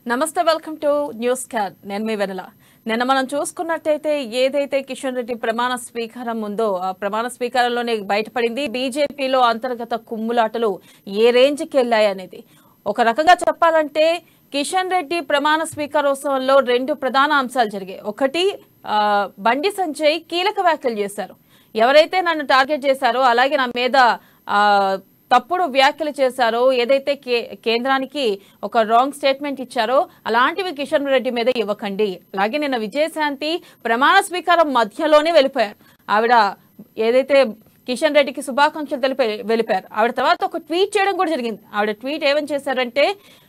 నమస్తే welcome to news CAD నేను మీ వెనల నిన్న మనం చూసుకున్నట్టయితే ఏదైతే కిషన్ రెడ్డి ప్రమాణ స్వీకారం ఉందో ఆ ప్రమాణ స్వీకారంలోనే బయటపడింది బీజేపీలో అంతర్గత కుమ్ములాటలు ఏ రేంజ్కి వెళ్ళాయి అనేది ఒక రకంగా చెప్పాలంటే కిషన్ రెడ్డి ప్రమాణ స్వీకారోత్సవంలో రెండు ప్రధాన అంశాలు జరిగాయి ఒకటి ఆ, బండి సంజయ్ కీలక వ్యాఖ్యలు చేశారు ఎవరైతే నన్ను టార్గెట్ చేశారో అలాగే నా మీద ఆ, తప్పుడు వ్యాఖ్యలు చేశారో ఏదైతే కే కేంద్రానికి ఒక రాంగ్ స్టేట్మెంట్ ఇచ్చారో అలాంటివి కిషన్ రెడ్డి మీద ఇవ్వకండి అలాగే నిన్న విజయశాంతి ప్రమాణ స్వీకారం మధ్యలోనే వెళ్ళిపోయారు ఆవిడ ఏదైతే కిషన్ రెడ్డికి శుభాకాంక్షలు తెలిపి వెళ్ళిపోయారు ఆవిడ తర్వాత ఒక ట్వీట్ చేయడం కూడా జరిగింది ఆవిడ ట్వీట్ ఏమని చేశారంటే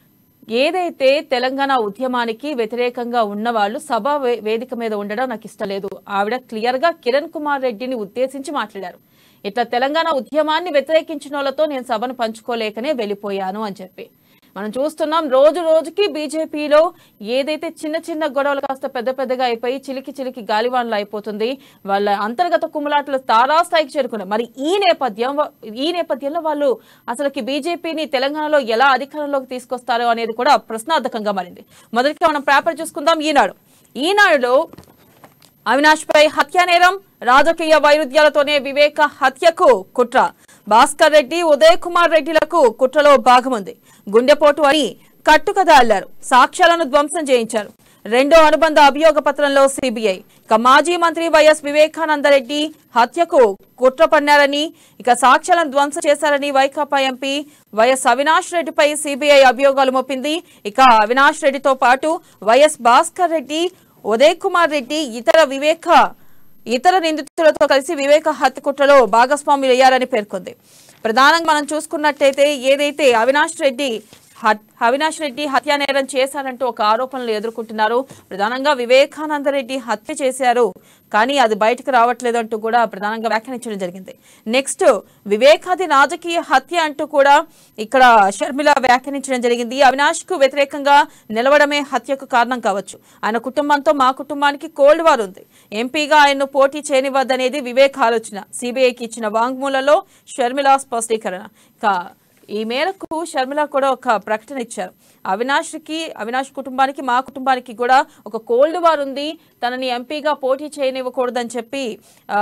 ఏదైతే తెలంగాణ ఉద్యమానికి వ్యతిరేకంగా ఉన్న వాళ్ళు సభ వే- వేదిక మీద ఉండడం నాకు ఇష్టం లేదు ఆవిడ క్లియర్ గా కిరణ్ కుమార్ రెడ్డిని ఉద్దేశించి మాట్లాడారు ఇట్లా తెలంగాణ ఉద్యమాన్ని వ్యతిరేకించిన వాళ్ళతో నేను సభను పంచుకోలేకనే వెళ్ళిపోయాను అని చెప్పి మనం చూస్తున్నాం రోజు రోజుకి బీజేపీలో ఏదైతే చిన్న చిన్న గొడవలు కాస్త పెద్ద పెద్దగా అయిపోయి చిలికి చిలికి గాలివాన్లు అయిపోతుంది వాళ్ళ అంతర్గత కుమ్ములాటలు తారాస్థాయికి చేరుకున్నారు మరి ఈ నేపథ్యం ఈ నేపథ్యంలో వాళ్ళు అసలుకి బీజేపీని తెలంగాణలో ఎలా అధికారంలోకి తీసుకొస్తారో అనేది కూడా ప్రశ్నార్థకంగా మారింది మొదటిగా మనం పేపర్ చూసుకుందాం ఈనాడు ఈనాడులో అవినాష్ పై హత్య నేరం రాజకీయ వైరుధ్యాలతోనే వివేక హత్యకు కుట్ర భాస్కర్ రెడ్డి ఉదయ్ కుమార్ రెడ్డిలకు కుట్రలో భాగముంది గుండెపోటు అని కట్టుకథ అల్లారు సాక్ష్యాలను ధ్వంసం చేయించారు రెండో అనుబంధ అభియోగ పత్రంలో సిబిఐ ఇక మాజీ మంత్రి వైఎస్ వివేకానందరెడ్డి హత్యకు కుట్ర పన్నారని ఇక సాక్ష్యాలను ధ్వంసం చేశారని వైకాపా ఎంపీ వైఎస్ అవినాష్ రెడ్డిపై సిబిఐ అభియోగాలు మోపింది ఇక అవినాష్ రెడ్డితో పాటు వైఎస్ భాస్కర్ రెడ్డి ఉదయ్ కుమార్ రెడ్డి ఇతర వివేక ఇతర నిందితులతో కలిసి వివేక హత్య కుట్రలో భాగస్వాములయ్యారని పేర్కొంది ప్రధానంగా మనం చూసుకున్నట్టయితే ఏదైతే అవినాష్ రెడ్డి హత్- అవినాష్ రెడ్డి హత్యా నేరం చేశారంటూ ఒక ఆరోపణలు ఎదుర్కొంటున్నారు ప్రధానంగా వివేకానంద రెడ్డి హత్య చేశారు కానీ అది బయటకు రావట్లేదు అంటూ కూడా ప్రధానంగా వ్యాఖ్యానించడం జరిగింది నెక్స్ట్ వివేకాది రాజకీయ హత్య అంటూ కూడా ఇక్కడ షర్మిల వ్యాఖ్యానించడం జరిగింది అవినాష్ కు వ్యతిరేకంగా నిలవడమే హత్యకు కారణం కావచ్చు ఆయన కుటుంబంతో మా కుటుంబానికి కోల్డ్ వార్ ఉంది ఎంపీగా ఆయన్ను పోటీ చేయనివ్వద్దనేది వివేక్ ఆలోచన సిబిఐకి ఇచ్చిన వాంగ్మూలంలో షర్మిల స్పష్టీకరణ ఇక ఈ మేరకు షర్మిల కూడా ఒక ప్రకటన ఇచ్చారు అవినాష్కి అవినాష్ కుటుంబానికి మా కుటుంబానికి కూడా ఒక కోల్డ్ వార్ ఉంది తనని ఎంపీగా పోటీ చేయనివ్వకూడదని చెప్పి ఆ,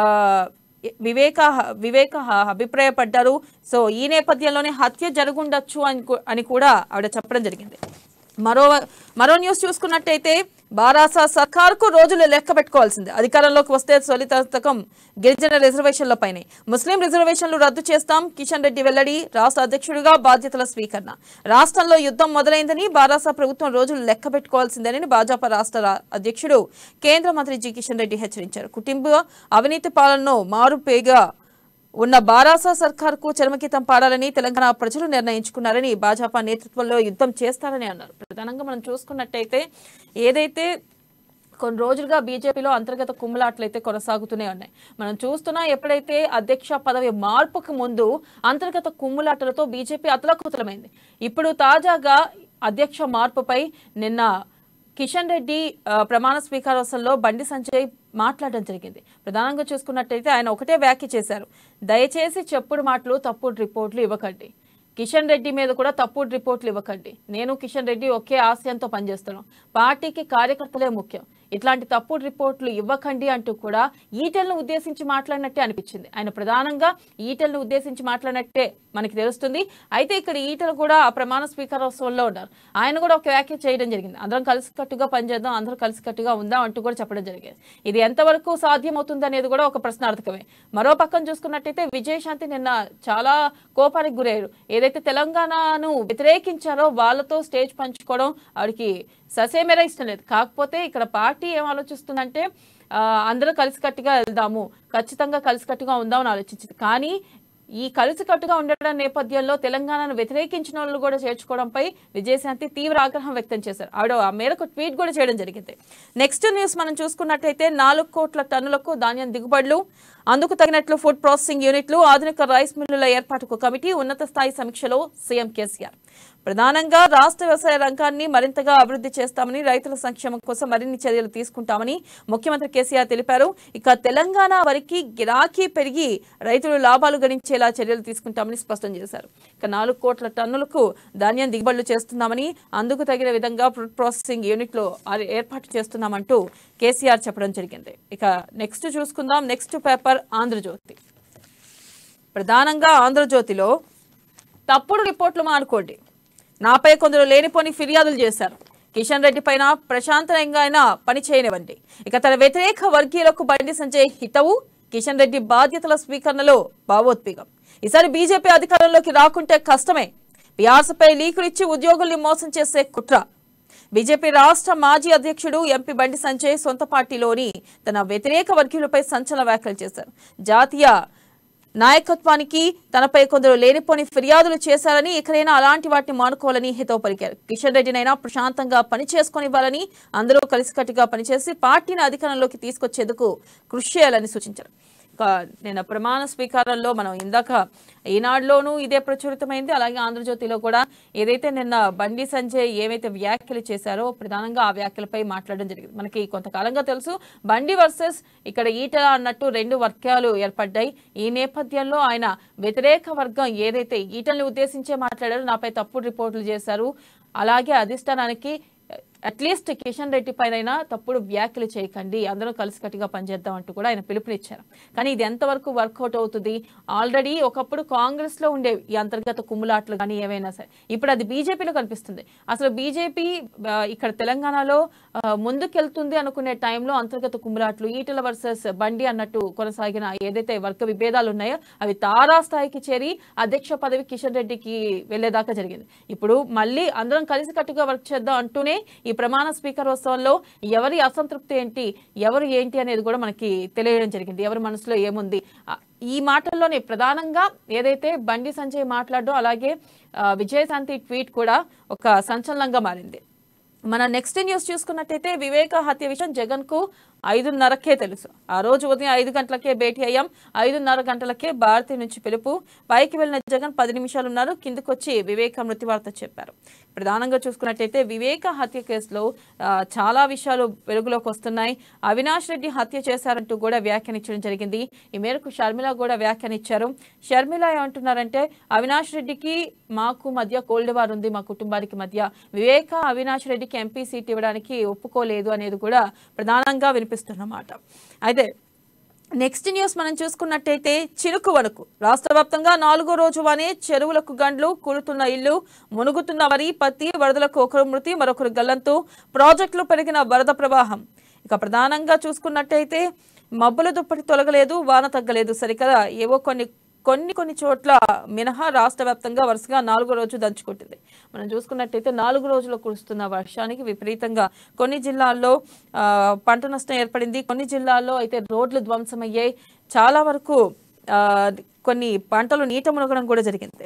వివేక వివేక అభిప్రాయపడ్డారు సో ఈ నేపథ్యంలోనే హత్య జరుగుండొచ్చు అని కూ- అని కూడా ఆవిడ చెప్పడం జరిగింది మరో మరో న్యూస్ చూసుకున్నట్టయితే బారాసా సర్కార్కు రోజులు లెక్క పెట్టుకోవాల్సిందే అధికారంలోకి వస్తే తొలితకం గిరిజన రిజర్వేషన్లపైనే ముస్లిం రిజర్వేషన్లు రద్దు చేస్తాం కిషన్ రెడ్డి వెల్లడి రాష్ట్ర అధ్యక్షుడిగా బాధ్యతల స్వీకరణ రాష్ట్రంలో యుద్ధం మొదలైందని బారాసా ప్రభుత్వం రోజులు లెక్క పెట్టుకోవాల్సిందేనని భాజపా రాష్ట్ర రా- అధ్యక్షుడు కేంద్ర మంత్రి జి కిషన్ రెడ్డి హెచ్చరించారు కుటుంబ అవినీతి పాలనను మారుపేగా ఉన్న బారాసా సర్కార్కు చరమగీతం పాడాలని తెలంగాణ ప్రజలు నిర్ణయించుకున్నారని భాజపా నేతృత్వంలో యుద్ధం చేస్తారని అన్నారు ప్రధానంగా మనం చూసుకున్నట్టయితే ఏదైతే కొన్ని రోజులుగా బీజేపీలో అంతర్గత కుమ్ములాట్లు అయితే కొనసాగుతూనే ఉన్నాయి మనం చూస్తున్నా ఎప్పుడైతే అధ్యక్ష పదవి మార్పుకు ముందు అంతర్గత కుమ్ములాటలతో బీజేపీ అతలకుతలమైంది ఇప్పుడు తాజాగా అధ్యక్ష మార్పుపై నిన్న కిషన్ రెడ్డి ఆ, ప్రమాణ స్వీకారోత్సవంలో బండి సంజయ్ మాట్లాడడం జరిగింది ప్రధానంగా చూసుకున్నట్టయితే ఆయన ఒకటే వ్యాఖ్య చేశారు దయచేసి చెప్పుడు మాటలు తప్పుడు రిపోర్ట్లు ఇవ్వకండి కిషన్ రెడ్డి మీద కూడా తప్పుడు రిపోర్ట్లు ఇవ్వకండి నేను కిషన్ రెడ్డి ఒకే ఆశయంతో పనిచేస్తున్నాం పార్టీకి కార్యకర్తలే ముఖ్యం ఇట్లాంటి తప్పుడు రిపోర్ట్లు ఇవ్వకండి అంటూ కూడా ఈటెలను ఉద్దేశించి మాట్లాడినట్టే అనిపించింది ఆయన ప్రధానంగా ఈటెలను ఉద్దేశించి మాట్లాడినట్టే మనకి తెలుస్తుంది అయితే ఇక్కడ ఈటలు కూడా ఆ ప్రమాణ స్వీకారోత్సవంలో ఉన్నారు ఆయన కూడా ఒక వ్యాఖ్య చేయడం జరిగింది అందరం కలిసికట్టుగా పనిచేద్దాం అందరం కలిసికట్టుగా ఉందాం అంటూ కూడా చెప్పడం జరిగింది ఇది ఎంతవరకు సాధ్యమవుతుంది అనేది కూడా ఒక ప్రశ్నార్థకమే మరో పక్కన చూసుకున్నట్టయితే విజయశాంతి నిన్న చాలా కోపానికి గురయ్యారు ఏదైతే తెలంగాణను వ్యతిరేకించారో వాళ్ళతో స్టేజ్ పంచుకోవడం ఆవిడకి ససేమేరా ఇష్టం లేదు కాకపోతే ఇక్కడ పార్టీ ఏం ఆలోచిస్తుందంటే ఆ, అందరూ కలిసికట్టుగా వెళ్దాము ఖచ్చితంగా కలిసికట్టుగా ఉందామని ఆలోచించింది కానీ ఈ కలిసికట్టుగా ఉండడం నేపథ్యంలో తెలంగాణను వ్యతిరేకించిన వాళ్ళు కూడా చేర్చుకోవడంపై విజయశాంతి తీవ్ర ఆగ్రహం వ్యక్తం చేశారు ఆవిడ ఆ మేరకు ట్వీట్ కూడా చేయడం జరిగింది నెక్స్ట్ న్యూస్ మనం చూసుకున్నట్టయితే నాలుగు కోట్ల టన్నులకు ధాన్యం దిగుబడులు అందుకు తగినట్లు ఫుడ్ ప్రాసెసింగ్ యూనిట్లు ఆధునిక రైస్ మిల్లుల ఏర్పాటుకు కమిటీ ఉన్నత స్థాయి సమీక్షలో సీఎం కేసీఆర్ ప్రధానంగా రాష్ట్ర వ్యవసాయ రంగాన్ని మరింతగా అభివృద్ధి చేస్తామని రైతుల సంక్షేమం కోసం మరిన్ని చర్యలు తీసుకుంటామని ముఖ్యమంత్రి కేసీఆర్ తెలిపారు ఇక తెలంగాణ వరకు గిరాకీ పెరిగి రైతులు లాభాలు గణించేలా చర్యలు తీసుకుంటామని స్పష్టం చేశారు ఇక నాలుగు కోట్ల టన్నులకు ధాన్యం దిగుబడులు చేస్తున్నామని అందుకు తగిన విధంగా ఫుడ్ ప్రాసెసింగ్ యూనిట్లు ఆ- ఏర్పాటు చేస్తున్నామంటూ కేసీఆర్ చెప్పడం జరిగింది ఇక నెక్స్ట్ చూసుకుందాం నెక్స్ట్ పేపర్ ఆంధ్రజ్యోతి ప్రధానంగా ఆంధ్రజ్యోతిలో తప్పుడు రిపోర్ట్లు మానుకోండి నాపై కొందరు లేనిపోని ఫిర్యాదులు చేశారు కిషన్ రెడ్డి పైన ప్రశాంతంగా అయినా పని చేయనివ్వండి ఇక తన వ్యతిరేక వర్గీయులకు బండి సంజయ్ హితవు కిషన్ రెడ్డి బాధ్యతల స్వీకరణలో భావోద్వేగం ఈసారి బీజేపీ అధికారంలోకి రాకుంటే కష్టమే పిఆర్సీపై లీకులు ఇచ్చి ఉద్యోగుల్ని మోసం చేసే కుట్ర బీజేపీ రాష్ట్ర మాజీ అధ్యక్షుడు ఎంపీ బండి సంజయ్ సొంత పార్టీలోని తన వ్యతిరేక వర్గీయులపై సంచలన వ్యాఖ్యలు చేశారు జాతీయ నాయకత్వానికి తనపై కొందరు లేనిపోని ఫిర్యాదులు చేశారని ఇకనైనా అలాంటి వాటిని మానుకోవాలని హితవు పలికారు కిషన్ రెడ్డినైనా ప్రశాంతంగా పని చేసుకొనివ్వాలని అందరూ కలిసికట్టుగా పనిచేసి పార్టీని అధికారంలోకి తీసుకొచ్చేందుకు కృషి చేయాలని సూచించారు ఇక నిన్న ప్రమాణ స్వీకారంలో మనం ఇందాక ఈనాడులోనూ ఇదే ప్రచురితమైంది అలాగే ఆంధ్రజ్యోతిలో కూడా ఏదైతే నిన్న బండి సంజయ్ ఏవైతే వ్యాఖ్యలు చేశారో ప్రధానంగా ఆ వ్యాఖ్యలపై మాట్లాడడం జరిగింది మనకి కొంతకాలంగా తెలుసు బండి వర్సెస్ ఇక్కడ ఈటల అన్నట్టు రెండు వర్గాలు ఏర్పడ్డాయి ఈ నేపథ్యంలో ఆయన వ్యతిరేక వర్గం ఏదైతే ఈటల్ని ఉద్దేశించే మాట్లాడారో నాపై తప్పుడు రిపోర్టులు చేశారు అలాగే అధిష్టానానికి అట్లీస్ట్ కిషన్ రెడ్డి పైన తప్పుడు వ్యాఖ్యలు చేయకండి అందరూ కలిసికట్టుగా పనిచేద్దాం అంటూ కూడా ఆయన పిలుపునిచ్చారు కానీ ఇది ఎంతవరకు వర్కౌట్ అవుతుంది ఆల్రెడీ ఒకప్పుడు కాంగ్రెస్ లో ఉండేవి ఈ అంతర్గత కుమ్ములాట్లు కానీ ఏవైనా సరే ఇప్పుడు అది బీజేపీలో కనిపిస్తుంది అసలు బీజేపీ ఇక్కడ తెలంగాణలో ఆ, ముందుకెళ్తుంది అనుకునే టైంలో అంతర్గత కుమ్ములాట్లు ఈటల వర్సెస్ బండి అన్నట్టు కొనసాగిన ఏదైతే వర్గ విభేదాలు ఉన్నాయో అవి తారా స్థాయికి చేరి అధ్యక్ష పదవి కిషన్ రెడ్డికి వెళ్లేదాకా జరిగింది ఇప్పుడు మళ్ళీ అందరం కలిసికట్టుగా వర్క్ చేద్దాం అంటూనే ఈ ప్రమాణ స్వీకారోత్సవంలో ఎవరి అసంతృప్తి ఏంటి ఎవరు ఏంటి అనేది కూడా మనకి తెలియడం జరిగింది ఎవరి మనసులో ఏముంది ఆ, ఈ మాటల్లోనే ప్రధానంగా ఏదైతే బండి సంజయ్ మాట్లాడడం అలాగే ఆ, విజయశాంతి ట్వీట్ కూడా ఒక సంచలనంగా మారింది మన నెక్స్ట్ న్యూస్ చూసుకున్నట్టయితే వివేక హత్య విషయం జగన్ కు ఐదున్నరకే తెలుసు ఆ రోజు ఉదయం ఐదు గంటలకే భేటీ అయ్యాం ఐదున్నర గంటలకే భారతి నుంచి పిలుపు పైకి వెళ్లిన జగన్ పది నిమిషాలు ఉన్నారు కిందకొచ్చి వివేక మృతి వార్త చెప్పారు ప్రధానంగా చూసుకున్నట్టయితే వివేక హత్య కేసులో ఆ, చాలా విషయాలు వెలుగులోకి వస్తున్నాయి అవినాష్ రెడ్డి హత్య చేశారంటూ కూడా వ్యాఖ్యానించడం జరిగింది ఈ మేరకు షర్మిల కూడా వ్యాఖ్యానించారు షర్మిల ఏమంటున్నారంటే అవినాష్ రెడ్డికి మాకు మధ్య కోల్డ్ వార్ ఉంది మా కుటుంబానికి మధ్య వివేక అవినాష్ రెడ్డికి ఎంపీ సీట్ ఇవ్వడానికి ఒప్పుకోలేదు అనేది కూడా ప్రధానంగా వినిపిస్తున్నమాట అయితే నెక్స్ట్ న్యూస్ మనం చూసుకున్నట్టయితే చిరుకు వణుకు రాష్ట్ర వ్యాప్తంగా నాలుగో రోజు వానే చెరువులకు గండ్లు కూలుతున్న ఇల్లు మునుగుతున్న వరి పత్తి వరదలకు ఒకరు మృతి మరొకరు గల్లంతు ప్రాజెక్టులు పెరిగిన వరద ప్రవాహం ఇక ప్రధానంగా చూసుకున్నట్టయితే మబ్బుల దుప్పటి తొలగలేదు వాన తగ్గలేదు సరికదా ఏవో కొన్ని కొన్ని కొన్ని చోట్ల మినహా రాష్ట్ర వ్యాప్తంగా వరుసగా నాలుగో రోజు దంచుకుంటుంది మనం చూసుకున్నట్టయితే నాలుగు రోజులు కురుస్తున్న వర్షానికి విపరీతంగా కొన్ని జిల్లాల్లో ఆ, పంట నష్టం ఏర్పడింది కొన్ని జిల్లాల్లో అయితే రోడ్లు ధ్వంసమయ్యాయి చాలా వరకు ఆ, కొన్ని పంటలు నీట మునగడం కూడా జరిగింది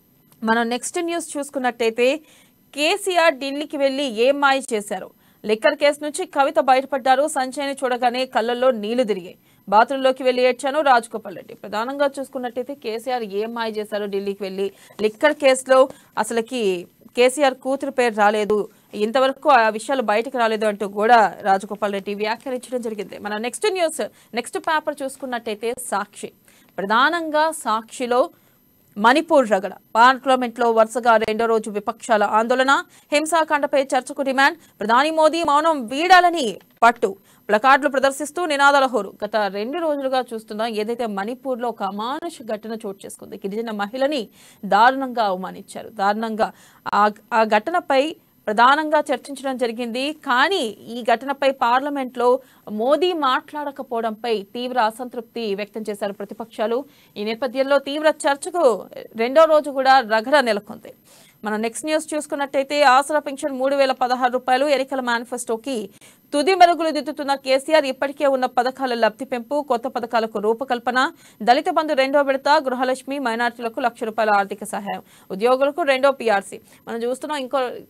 మనం నెక్స్ట్ న్యూస్ చూసుకున్నట్టయితే కేసీఆర్ ఢిల్లీకి వెళ్లి ఏం మాయ చేశారు లిక్కర్ కేసు నుంచి కవిత బయటపడ్డారు సంచయని చూడగానే కళ్ళల్లో నీళ్లు తిరిగాయి బాత్రూంలోకి వెళ్లి ఏడ్చాను రాజగోపాల్ రెడ్డి ప్రధానంగా చూసుకున్నట్టయితే కేసీఆర్ ఏం మాయ చేశారు ఢిల్లీకి వెళ్లి లిక్కర్ కేసులో అసలుకి కేసీఆర్ కూతురు పేరు రాలేదు ఇంతవరకు ఆ విషయాలు బయటకు రాలేదు అంటూ కూడా రాజగోపాల్ రెడ్డి వ్యాఖ్యానించడం జరిగింది మన నెక్స్ట్ న్యూస్ నెక్స్ట్ పేపర్ చూసుకున్నట్టయితే సాక్షి ప్రధానంగా సాక్షిలో మణిపూర్ రగడ పార్లమెంట్లో వరుసగా రెండో రోజు విపక్షాల ఆందోళన హింసాకాండపై చర్చకు డిమాండ్ ప్రధాని మోదీ మౌనం వీడాలని పట్టు ప్లకార్డులు ప్రదర్శిస్తూ నినాదాల హోరు గత రెండు రోజులుగా చూస్తున్నాం ఏదైతే మణిపూర్లో ఒక అమానుష ఘటన చోటు చేసుకుంది గిరిజన మహిళని దారుణంగా అవమానించారు దారుణంగా ఆ ఆ ఘటనపై ప్రధానంగా చర్చించడం జరిగింది కానీ ఈ ఘటనపై పార్లమెంట్లో మోదీ మాట్లాడకపోవడంపై తీవ్ర అసంతృప్తి వ్యక్తం చేశారు ప్రతిపక్షాలు ఈ నేపథ్యంలో తీవ్ర చర్చకు రెండో రోజు కూడా రగడ నెలకొంది మనం నెక్స్ట్ న్యూస్ చూసుకున్నట్టయితే ఆసరా పెన్షన్ మూడు వేల పదహారు రూపాయలు ఎన్నికల మేనిఫెస్టోకి తుది మెరుగులు దిద్దుతున్న కేసీఆర్ ఇప్పటికే ఉన్న పథకాల లబ్ధి పెంపు కొత్త పథకాలకు రూపకల్పన దళిత బంధు రెండో విడత గృహలక్ష్మి మైనార్టీలకు లక్ష రూపాయల ఆర్థిక సహాయం ఉద్యోగులకు రెండో పీఆర్సీ మనం చూస్తున్నాం ఇంకో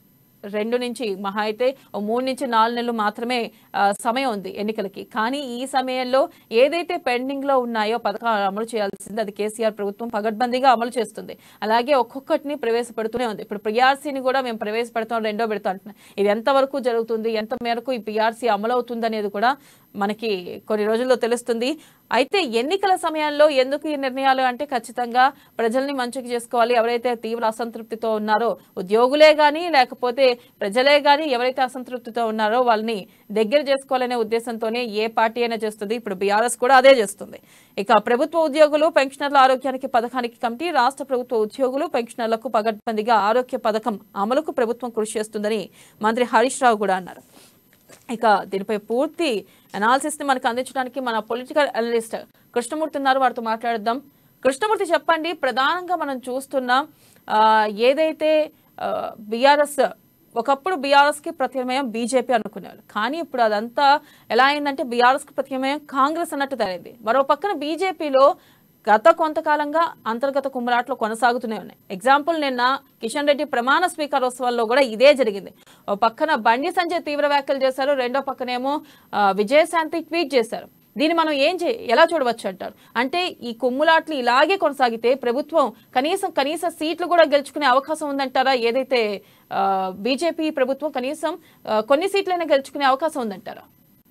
రెండు నుంచి మహా అయితే ఓ మూడు నుంచి నాలుగు నెలలు మాత్రమే ఆ, సమయం ఉంది ఎన్నికలకి కానీ ఈ సమయంలో ఏదైతే పెండింగ్ లో ఉన్నాయో పథకాలు అమలు చేయాల్సింది అది కేసీఆర్ ప్రభుత్వం పగడ్బందీగా అమలు చేస్తుంది అలాగే ఒక్కొక్కటిని ప్రవేశపెడుతూనే ఉంది ఇప్పుడు పిఆర్సీని కూడా మేము ప్రవేశపెడతాం రెండో పెడతాం అంటున్నాం ఇది ఎంతవరకు జరుగుతుంది ఎంత మేరకు ఈ పిఆర్సీ అమలు అవుతుంది అనేది కూడా మనకి కొన్ని రోజుల్లో తెలుస్తుంది అయితే ఎన్నికల సమయంలో ఎందుకు ఈ నిర్ణయాలు అంటే ఖచ్చితంగా ప్రజల్ని మంచికి చేసుకోవాలి ఎవరైతే తీవ్ర అసంతృప్తితో ఉన్నారో ఉద్యోగులే కానీ లేకపోతే ప్రజలే కానీ ఎవరైతే అసంతృప్తితో ఉన్నారో వాళ్ళని దగ్గర చేసుకోవాలనే ఉద్దేశంతోనే ఏ పార్టీ అయినా చేస్తుంది ఇప్పుడు బీఆర్ఎస్ కూడా అదే చేస్తుంది ఇక ప్రభుత్వ ఉద్యోగులు పెన్షనర్ల ఆరోగ్యానికి పథకానికి కమిటీ రాష్ట్ర ప్రభుత్వ ఉద్యోగులు పెన్షనర్లకు పగడ్బందీగా ఆరోగ్య పథకం అమలుకు ప్రభుత్వం కృషి చేస్తుందని మంత్రి హరీష్ రావు కూడా అన్నారు ఇక దీనిపై పూర్తి అనాలిసిస్ ని మనకు అందించడానికి మన పొలిటికల్ అనలిస్ట్ కృష్ణమూర్తి ఉన్నారు వారితో మాట్లాడదాం కృష్ణమూర్తి చెప్పండి ప్రధానంగా మనం చూస్తున్నాం ఆ, ఏదైతే బీఆర్ఎస్ ఒకప్పుడు బీఆర్ఎస్ కి ప్రత్యామ్నాయం బీజేపీ అనుకునేవారు కానీ ఇప్పుడు అదంతా ఎలా అయిందంటే బీఆర్ఎస్ కి ప్రత్యామ్నాయం కాంగ్రెస్ అన్నట్టు తయారైంది మరో పక్కన బీజేపీలో గత కొంతకాలంగా అంతర్గత కుమ్మరాట్లు కొనసాగుతూనే ఉన్నాయి ఎగ్జాంపుల్ నిన్న కిషన్ రెడ్డి ప్రమాణ స్వీకారోత్సవాల్లో కూడా ఇదే జరిగింది ఓ పక్కన బండి సంజయ్ తీవ్ర వ్యాఖ్యలు చేశారు రెండో పక్కనేమో ఆ, విజయశాంతి ట్వీట్ చేశారు దీన్ని మనం ఏం చే ఎలా చూడవచ్చు అంటారు అంటే ఈ కుమ్ములాట్లు ఇలాగే కొనసాగితే ప్రభుత్వం కనీసం కనీస సీట్లు కూడా గెలుచుకునే అవకాశం ఉందంటారా ఏదైతే బీజేపీ ప్రభుత్వం కనీసం ఆ, కొన్ని సీట్లైనా గెలుచుకునే అవకాశం ఉందంటారా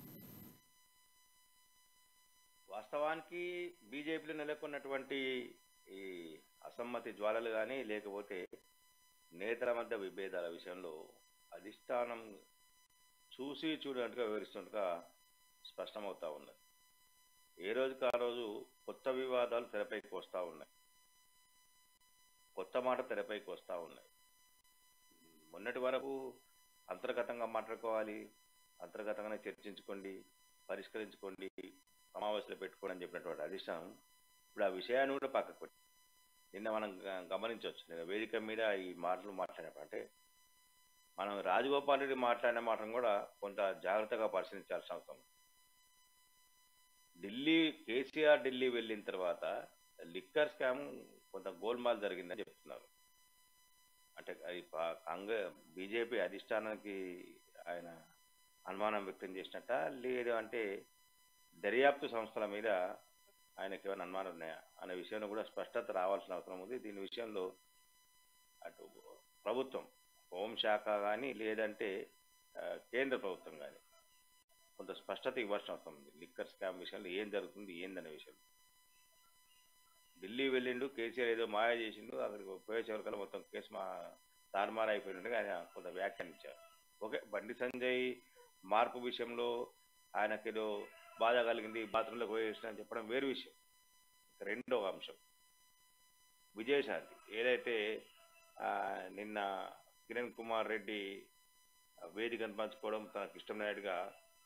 వాస్తవానికి బీజేపీలో నెలకొన్నటువంటి ఈ అసమ్మతి జ్వాలలు కానీ లేకపోతే నేతల మధ్య విభేదాల విషయంలో అధిష్టానం చూసి చూడనట్టుగా వివరిస్తున్నట్టుగా స్పష్టమవుతా ఉన్నది ఏ రోజుకి ఆ రోజు కొత్త వివాదాలు తెరపైకి వస్తూ ఉన్నాయి కొత్త మాట తెరపైకి వస్తూ ఉన్నాయి మొన్నటి వరకు అంతర్గతంగా మాట్లాడుకోవాలి అంతర్గతంగానే చర్చించుకోండి పరిష్కరించుకోండి సమావేశాలు పెట్టుకోండి అని చెప్పినటువంటి అధిష్టానం ఇప్పుడు ఆ విషయాన్ని కూడా పక్కకు పెట్టి నిన్న మనం గ- గమనించవచ్చు నిన్న వేదిక మీద ఈ మాటలు మాట్లాడినప్పుడు అంటే మనం రాజగోపాల్ రెడ్డి మాట్లాడిన మాటను కూడా కొంత జాగ్రత్తగా పరిశీలించాల్సిన అవసరం ఉంది. ఢిల్లీ కేసీఆర్ ఢిల్లీ వెళ్ళిన తర్వాత లిక్కర్ స్కామ్ కొంత గోల్మాల్ జరిగిందని చెప్తున్నారు అంటే అది పా- కాంగ్రెస్ బీజేపీ అధిష్టానానికి ఆయన అనుమానం వ్యక్తం చేసినట్ట లేదు అంటే దర్యాప్తు సంస్థల మీద ఆయనకి ఏమైనా అనుమానం ఉన్నాయా అనే విషయంలో కూడా స్పష్టత రావాల్సిన అవసరం ఉంది దీని విషయంలో అటు ప్రభుత్వం హోంశాఖ కానీ లేదంటే ఆ, కేంద్ర ప్రభుత్వం కానీ కొంత స్పష్టత ఇవ్వాల్సిన అవసరం ఉంది లిక్కర్ స్కామ్ విషయంలో ఏం జరుగుతుంది ఏందనే విషయం ఢిల్లీ వెళ్ళిండు కేసీఆర్ ఏదో మాయ చేసిండు అక్కడికి పోయేసేవరకల్లా మొత్తం కేసు మా తారుమారు అయిపోయినట్టుగా ఆయన కొంత వ్యాఖ్యానించారు ఓకే బండి సంజయ్ మార్పు విషయంలో ఆయనకేదో బాధ కలిగింది బాత్రూంలో పోయేసిన అని చెప్పడం వేరు విషయం ఇక రెండో అంశం విజయశాంతి ఏదైతే ఆ, నిన్న కిరణ్ కుమార్ రెడ్డి ఆ, వేదికను పంచుకోవడం తనకు ఇష్టమైనట్టుగా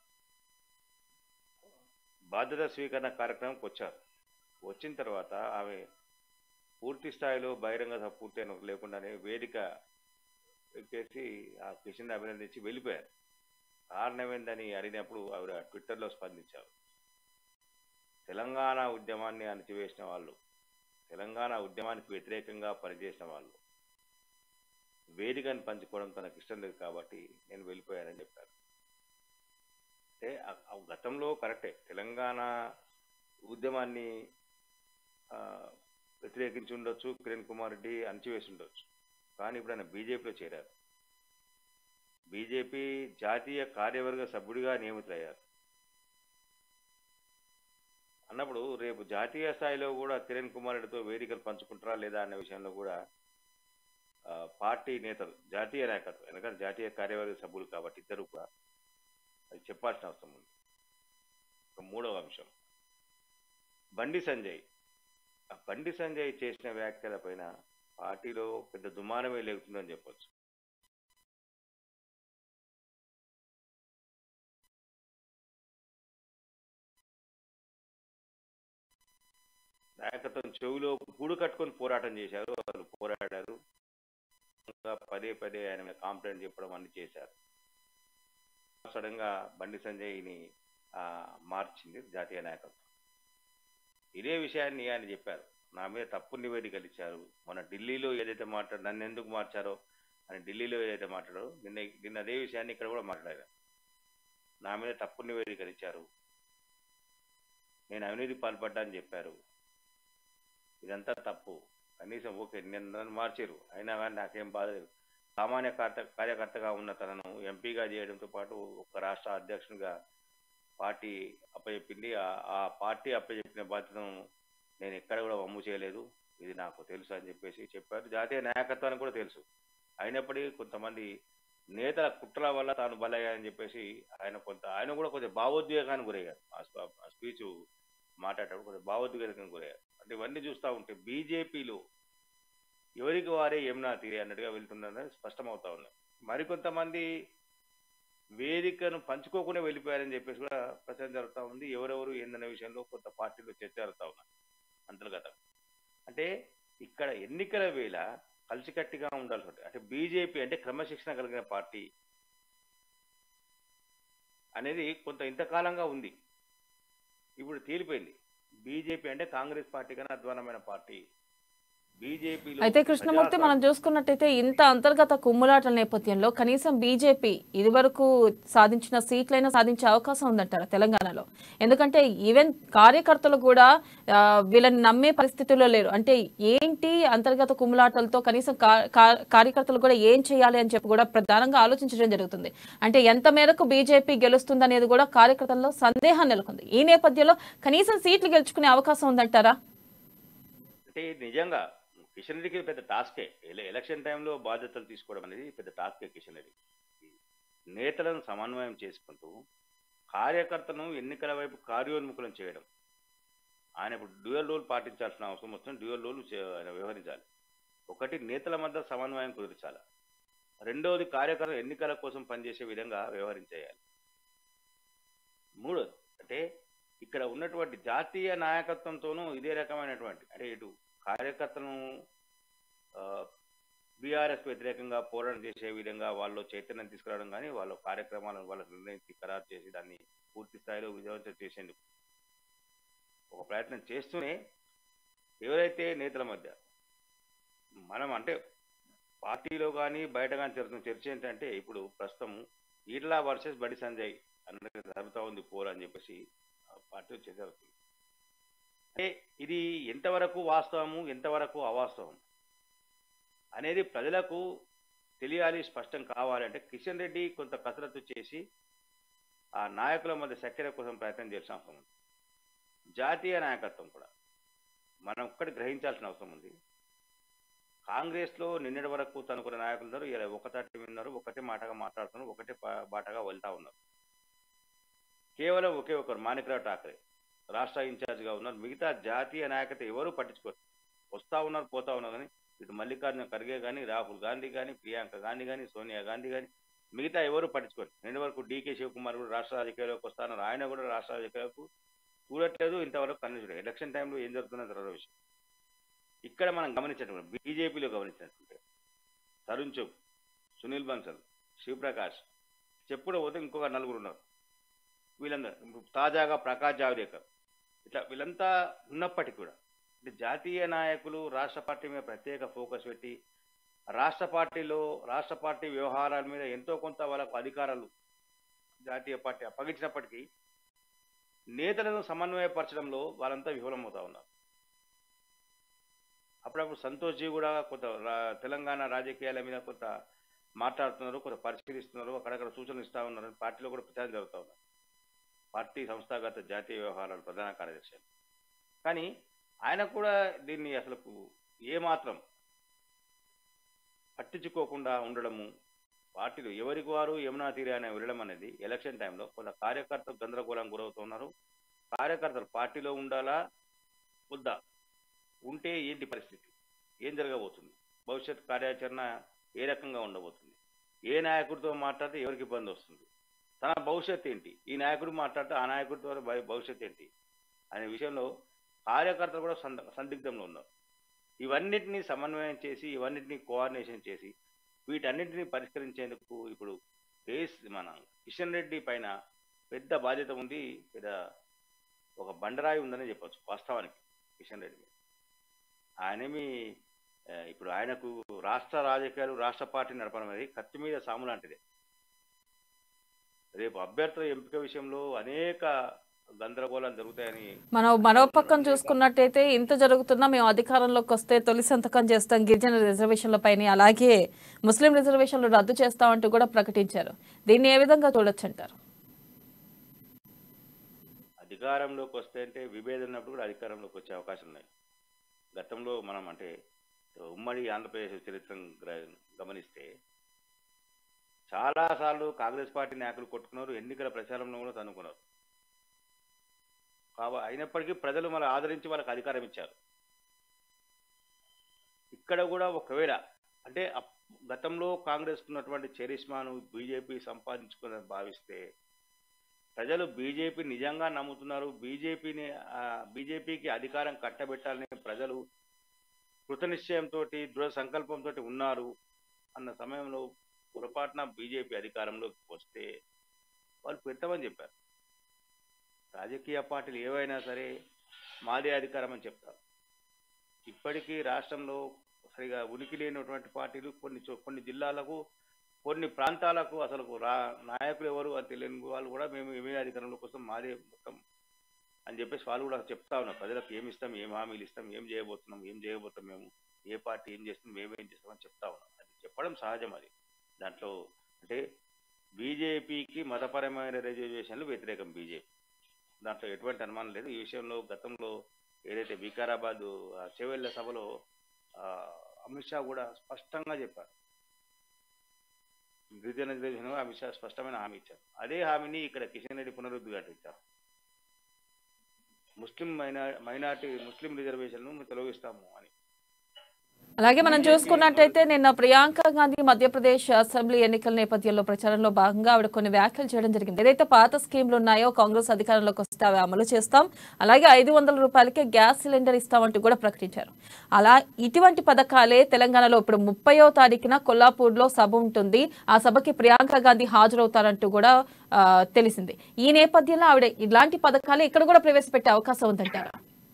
బాధ్యత స్వీకరణ కార్యక్రమంకి వచ్చారు వచ్చిన తర్వాత ఆమె పూర్తి స్థాయిలో బహిరంగ సభ పూర్తయిన లేకుండానే వేదిక ఎక్కేసి ఆ కిషన్ అభినందించి వెళ్ళిపోయారు కారణం ఏందని అడిగినప్పుడు ఆవిడ ట్విట్టర్లో స్పందించారు తెలంగాణ ఉద్యమాన్ని అణచివేసిన వాళ్ళు తెలంగాణ ఉద్యమానికి వ్యతిరేకంగా పనిచేసిన వాళ్ళు వేదికను పంచుకోవడం తనకు ఇష్టం లేదు కాబట్టి నేను వెళ్ళిపోయానని చెప్పారు అంటే ఆ- ఆ గతంలో కరెక్టే తెలంగాణ ఉద్యమాన్ని ఆ, వ్యతిరేకించి ఉండొచ్చు కిరణ్ కుమార్ రెడ్డి అణచివేసి ఉండొచ్చు కానీ ఇప్పుడు ఆయన బీజేపీలో చేరారు బీజేపీ జాతీయ కార్యవర్గ సభ్యుడిగా నియమితులయ్యారు అన్నప్పుడు రేపు జాతీయ స్థాయిలో కూడా కిరణ్ కుమార్ రెడ్డితో వేదికలు పంచుకుంటారా లేదా అనే విషయంలో కూడా ఆ, పార్టీ నేతలు జాతీయ నాయకత్వం ఎందుకంటే జాతీయ కార్యవర్గ సభ్యులు కాబట్టి ఇద్దరు కూడా అది చెప్పాల్సిన అవసరం ఉంది ఇక మూడవ అంశం బండి సంజయ్ ఆ బండి సంజయ్ చేసిన వ్యాఖ్యల పైన పార్టీలో పెద్ద దుమానమే లేగుతుందని చెప్పొచ్చు నాయకత్వం చెవిలో గూడు కట్టుకొని పోరాటం చేశారు వాళ్ళు పోరాడారు ఇంకా పదే పదే ఆయన మీద కాంప్లైంట్ చెప్పడం అన్ని చేశారు సడన్ గా బండి సంజయ్ని ఆ, మార్చింది జాతీయ నాయకత్వం ఇదే విషయాన్ని ఆయన చెప్పారు నా మీద తప్పు నివేదికలు ఇచ్చారు మన ఢిల్లీలో ఏదైతే మాట్లాడు నన్ను ఎందుకు మార్చారో అని ఢిల్లీలో ఏదైతే మాట్లాడారో నిన్న నిన్న అదే విషయాన్ని ఇక్కడ కూడా మాట్లాడారు నా మీద తప్పు నివేదికనిచ్చారు నేను అవినీతి పాల్పడ్డా అని చెప్పారు ఇదంతా తప్పు కనీసం ఓకే నేను నన్ను మార్చారు అయినా కానీ నాకేం బాధ లేదు సామాన్య కార్త కార్యకర్తగా ఉన్న తనను ఎంపీగా చేయడంతో పాటు ఒక రాష్ట్ర అధ్యక్షునిగా పార్టీ అప్పచెప్పింది ఆ- ఆ పార్టీ అప్పచెప్పిన బాధ్యతను నేను ఎక్కడ కూడా వమ్ము చేయలేదు ఇది నాకు తెలుసు అని చెప్పేసి చెప్పారు జాతీయ నాయకత్వానికి కూడా తెలుసు అయినప్పటికీ కొంతమంది నేతల కుట్రల వల్ల తాను బలయ్యాయని చెప్పేసి ఆయన కొంత ఆయన కూడా కొంచెం భావోద్వేగానికి గురయ్యారు ఆ స్ప- ఆ స్పీచ్ మాట్లాడేటప్పుడు కొంచెం భావోద్వేగానికి గురయ్యారు అంటే ఇవన్నీ చూస్తూ ఉంటే బీజేపీలో ఎవరికి వారే యమునా తీరే అన్నట్టుగా వెళ్తుందని స్పష్టమవుతా ఉన్నాయి మరికొంతమంది వేదికను పంచుకోకుండా వెళ్ళిపోయారని చెప్పేసి కూడా ప్రచారం జరుగుతూ ఉంది ఎవరెవరు ఏందనే విషయంలో కొంత పార్టీలో చర్చ జరుగుతూ ఉన్నాయి అంతర్గతం అంటే ఇక్కడ ఎన్నికల వేళ కలిసికట్టిగా ఉండాల్సి ఉంటుంది అంటే బీజేపీ అంటే క్రమశిక్షణ కలిగిన పార్టీ అనేది కొంత ఇంతకాలంగా ఉంది ఇప్పుడు తేలిపోయింది బీజేపీ అంటే కాంగ్రెస్ పార్టీ కన్నా అధ్వానమైన పార్టీ బీజేపీలో అయితే కృష్ణమూర్తి మనం చూసుకున్నట్టయితే ఇంత అంతర్గత కుమ్ములాటల నేపథ్యంలో కనీసం బీజేపీ ఇదివరకు సాధించిన సీట్లైనా సాధించే అవకాశం ఉందంటారా తెలంగాణలో ఎందుకంటే ఈవెన్ కార్యకర్తలు కూడా ఆ, వీళ్ళని నమ్మే పరిస్థితుల్లో లేరు అంటే ఏంటి అంతర్గత కుమ్ములాటలతో కనీసం కా- కా- కార్యకర్తలు కూడా ఏం చేయాలి అని చెప్పి కూడా ప్రధానంగా ఆలోచించడం జరుగుతుంది అంటే ఎంత మేరకు బీజేపీ గెలుస్తుంది అనేది కూడా కార్యకర్తల్లో సందేహం నెలకొంది ఈ నేపథ్యంలో కనీసం సీట్లు గెలుచుకునే అవకాశం ఉందంటారా అంటే నిజంగా కిషన్ రెడ్డికి పెద్ద టాస్కే ఎల- ఎలక్షన్ టైంలో బాధ్యతలు తీసుకోవడం అనేది పెద్ద టాస్కే కిషన్ రెడ్డి నేతలను సమన్వయం చేసుకుంటూ కార్యకర్తను ఎన్నికల వైపు కార్యోన్ముఖులను చేయడం ఆయన ఇప్పుడు డ్యూయల్ రోల్ పాటించాల్సిన అవసరం వస్తుంది డ్యూయల్ రోల్ చే- ఆయన వ్యవహరించాలి ఒకటి నేతల మధ్య సమన్వయం కుదిర్చాలి రెండవది కార్యకర్త ఎన్నికల కోసం పనిచేసే విధంగా వ్యవహరించేయాలి మూడోది అంటే ఇక్కడ ఉన్నటువంటి జాతీయ నాయకత్వంతోనూ ఇదే రకమైనటువంటి అంటే ఇటు కార్యకర్తలను బీఆర్ఎస్ వ్యతిరేకంగా పోరాటం చేసే విధంగా వాళ్ళు చైతన్యం తీసుకురావడం కానీ వాళ్ళ కార్యక్రమాలను వాళ్ళ నిర్ణయించి ఖరారు చేసి దాన్ని పూర్తి స్థాయిలో విజయవంతం చేసేందుకు ఒక ప్రయత్నం చేస్తూనే ఎవరైతే నేతల మధ్య మనం అంటే పార్టీలో కానీ బయట కానీ జరుగుతున్న చర్చ ఏంటంటే ఇప్పుడు ప్రస్తుతం ఈట్లా వర్సెస్ బడి సంజయ్ అన్నట్టు జరుగుతూ ఉంది పోర్ అని చెప్పేసి ఆ పార్టీలో చర్చ జరుగుతుంది అంటే ఇది ఎంతవరకు వాస్తవము ఎంతవరకు అవాస్తవం అనేది ప్రజలకు తెలియాలి స్పష్టం కావాలంటే కిషన్ రెడ్డి కొంత కసరత్తు చేసి ఆ నాయకుల మధ్య చక్కెర కోసం ప్రయత్నం చేయాల్సిన అవసరం ఉంది జాతీయ నాయకత్వం కూడా మనం ఒక్కటి గ్రహించాల్సిన అవసరం ఉంది కాంగ్రెస్లో నిన్నటి వరకు తనుకున్న నాయకులు ఉన్నారు ఇలా ఒక తట్టి ఉన్నారు ఒకటే మాటగా మాట్లాడుతున్నారు ఒకటే పా- బాటగా వెళ్తా ఉన్నారు కేవలం ఒకే ఒకరు మాణిక్రావు ఠాకరే రాష్ట్ర ఇన్ఛార్జిగా ఉన్నారు మిగతా జాతీయ నాయకత్వం ఎవరు పట్టించుకోరు వస్తా ఉన్నారు పోతా ఉన్నారు కానీ ఇటు మల్లికార్జున ఖర్గే కానీ రాహుల్ గాంధీ కానీ ప్రియాంక గాంధీ కానీ సోనియా గాంధీ కానీ మిగతా ఎవరు పట్టించుకోరు నిన్న వరకు డీకే శివకుమార్ కూడా రాష్ట్ర రాజకీయాల్లోకి వస్తాన్నారు ఆయన కూడా రాష్ట్ర రాజకీయాలకు చూడట్లేదు ఇంతవరకు కనిపించలేదు ఎలక్షన్ టైంలో ఏం జరుగుతుందో తర్వాత విషయం ఇక్కడ మనం గమనించినటువంటి బీజేపీలో గమనించినట్టుంటే తరుణ్ చుక్ సునీల్ బన్సల్ శివప్రకాష్ చెప్పుడు పోతే ఇంకొక నలుగురు ఉన్నారు వీళ్ళందరూ ఇప్పుడు తాజాగా ప్రకాష్ జావదేకర్ ఇట్లా వీళ్ళంతా ఉన్నప్పటికీ కూడా అంటే జాతీయ నాయకులు రాష్ట్ర పార్టీ మీద ప్రత్యేక ఫోకస్ పెట్టి రాష్ట్ర పార్టీలో రాష్ట్ర పార్టీ వ్యవహారాల మీద ఎంతో కొంత వాళ్ళకు అధికారాలు జాతీయ పార్టీ అప్పగించినప్పటికీ నేతలను సమన్వయపరచడంలో వాళ్ళంతా విఫలమవుతా ఉన్నారు అప్పుడప్పుడు సంతోష్ జీ కూడా కొంత రా- తెలంగాణ రాజకీయాల మీద కొంత మాట్లాడుతున్నారు కొంత పరిశీలిస్తున్నారు అక్కడక్కడ సూచనలు ఇస్తా ఉన్నారు పార్టీలో కూడా ప్రచారం జరుగుతూ ఉన్నారు పార్టీ సంస్థాగత జాతీయ వ్యవహారాల ప్రధాన కార్యదర్శి అని. కానీ ఆయన కూడా దీన్ని అసలు ఏమాత్రం పట్టించుకోకుండా ఉండడము పార్టీలు ఎవరికి వారు యమునా తీరే అనే వెళ్ళడం అనేది ఎలక్షన్ టైంలో కొంత కార్యకర్తలు గందరగోళం గురవుతున్నారు కార్యకర్తలు పార్టీలో ఉండాలా వద్దా ఉంటే ఏంటి పరిస్థితి ఏం జరగబోతుంది భవిష్యత్ కార్యాచరణ ఏ రకంగా ఉండబోతుంది ఏ నాయకుడితో మాట్లాడితే ఎవరికి ఇబ్బంది వస్తుంది తన భవిష్యత్ ఏంటి ఈ నాయకుడు మాట్లాడితే ఆ నాయకుడితో భవి- భవిష్యత్ ఏంటి అనే విషయంలో కార్యకర్తలు కూడా సంద సందిగ్ధంలో ఉన్నారు ఇవన్నిటినీ సమన్వయం చేసి ఇవన్నిటినీ కోఆర్డినేషన్ చేసి వీటన్నిటిని పరిష్కరించేందుకు ఇప్పుడు కేస్ మన కిషన్ రెడ్డి పైన పెద్ద బాధ్యత ఉంది పెద్ద ఒక బండరాయి ఉందని చెప్పొచ్చు వాస్తవానికి కిషన్ రెడ్డి మీద ఆయనేమి ఆ, ఇప్పుడు ఆయనకు రాష్ట్ర రాజకీయాలు రాష్ట్ర పార్టీ నడపడం అనేది కత్తి మీద సాము లాంటిదే రేపు అభ్యర్థుల ఎంపిక విషయంలో అనేక గందరగోళాలు జరుగుతాయని మనం మరో పక్కన చూసుకున్నట్టయితే ఇంత జరుగుతున్నా మేము అధికారంలోకి వస్తే తొలి సంతకం చేస్తాం గిరిజన రిజర్వేషన్లపైన అలాగే ముస్లిం రిజర్వేషన్లు రద్దు చేస్తామంటూ కూడా ప్రకటించారు దీన్ని ఏ విధంగా చూడొచ్చు అంటారు అధికారంలోకి వస్తే అంటే విభేదం ఉన్నప్పుడు కూడా అధికారంలోకి వచ్చే అవకాశం ఉన్నాయి గతంలో మనం అంటే ఉమ్మడి ఆంధ్రప్రదేశ్ చరిత్ర గ్ర- గమనిస్తే చాలాసార్లు కాంగ్రెస్ పార్టీ నాయకులు కొట్టుకున్నారు ఎన్నికల ప్రచారంలో కూడా తన్నుకున్నారు కాబ అయినప్పటికీ ప్రజలు మన ఆదరించి వాళ్ళకి అధికారం ఇచ్చారు ఇక్కడ కూడా ఒకవేళ అంటే అప్- గతంలో కాంగ్రెస్ ఉన్నటువంటి చరిష్మాను బీజేపీ సంపాదించుకుని భావిస్తే ప్రజలు బీజేపీ నిజంగా నమ్ముతున్నారు బీజేపీని బీజేపీకి అధికారం కట్టబెట్టాలని ప్రజలు కృతనిశ్చయంతో దృఢ సంకల్పంతో ఉన్నారు అన్న సమయంలో పొరపాటున బీజేపీ అధికారంలోకి వస్తే వాళ్ళు పెట్టమని చెప్పారు రాజకీయ పార్టీలు ఏవైనా సరే మాదే అధికారం అని చెప్తారు ఇప్పటికీ రాష్ట్రంలో సరిగా ఉనికి లేనటువంటి పార్టీలు కొన్ని చో- కొన్ని జిల్లాలకు కొన్ని ప్రాంతాలకు అసలు రా నాయకులు ఎవరు అని తెలియని వాళ్ళు కూడా మేము ఏమే అధికారంలో కోసం మాదే మొత్తం అని చెప్పేసి వాళ్ళు కూడా చెప్తా ఉన్నారు ప్రజలకు ఏమి ఇస్తాం ఏం హామీలు ఇస్తాం ఏం చేయబోతున్నాం ఏం చేయబోతాం మేము ఏ పార్టీ ఏం చేస్తాం మేమేం చేస్తాం అని చెప్తా ఉన్నాం అది చెప్పడం సహజం అది దాంట్లో అంటే బీజేపీకి మతపరమైన రిజర్వేషన్లు వ్యతిరేకం బీజేపీ దాంట్లో ఎటువంటి అనుమానం లేదు ఈ విషయంలో గతంలో ఏదైతే వికారాబాద్ ఆ చెవెళ్ళ సభలో ఆ, అమిత్ షా కూడా స్పష్టంగా చెప్పారు గిరిజన రిజర్వేషన్ అమిత్ షా స్పష్టమైన హామీ ఇచ్చారు అదే హామీని ఇక్కడ కిషన్ రెడ్డి పునరుద్ధి ఇచ్చారు ముస్లిం మైనా మైనార్టీ ముస్లిం రిజర్వేషన్ను తొలగిస్తాము అని అలాగే మనం చూసుకున్నట్టయితే నిన్న ప్రియాంక గాంధీ మధ్యప్రదేశ్ అసెంబ్లీ ఎన్నికల నేపథ్యంలో ప్రచారంలో భాగంగా ఆవిడ కొన్ని వ్యాఖ్యలు చేయడం జరిగింది ఏదైతే పాత స్కీమ్లు ఉన్నాయో కాంగ్రెస్ అధికారంలోకి వస్తే అవి అమలు చేస్తాం అలాగే ఐదు వందల రూపాయలకే గ్యాస్ సిలిండర్ ఇస్తామంటూ కూడా ప్రకటించారు అలా ఇటువంటి పథకాలే తెలంగాణలో ఇప్పుడు ముప్పయో తారీఖున కొల్లాపూర్లో సభ ఉంటుంది ఆ సభకి ప్రియాంక గాంధీ హాజరవుతారంటూ కూడా ఆ, తెలిసింది ఈ నేపథ్యంలో ఆవిడ ఇలాంటి పథకాలే ఇక్కడ కూడా ప్రవేశపెట్టే అవకాశం ఉందంటారా